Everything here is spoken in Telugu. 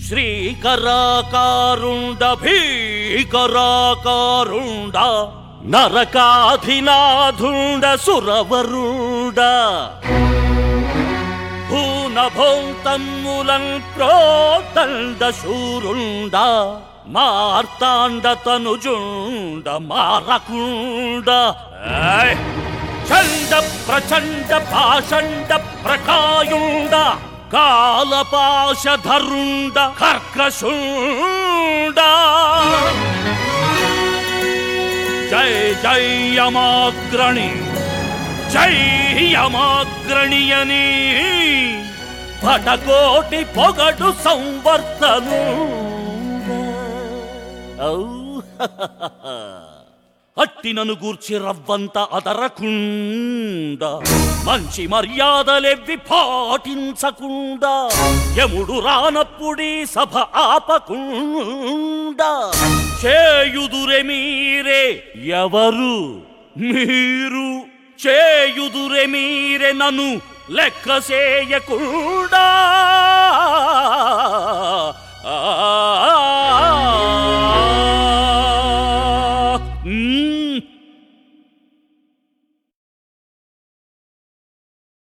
శ్రీకరాకారుండ భీకరాకారుండ నరకాధినాథుండ సురవరుండ భూనభోంతమ్ములం ప్రోదండ శూరుండ మార్తాండ తనుజుండ మారకుండ ఏయ్! చండ ప్రచండ పాషండ ప్రకాయుండ కాలపాశధరుండ కర్కశుండ జై జై యమాగ్రణి జై యమాగ్రణియని పటకోటి పొగడు సంవర్తను ఔ అట్టినను గూర్చి రవ్వంత అదరకుండా మంచి మర్యాదలెవ్వి పాటించకుండా యముడు రానప్పుడీ సభ ఆపకుండా చేయుదురే మీరే ఎవరు మీరు చేయుదురే మీరే నన్ను లెక్క చేయకుండా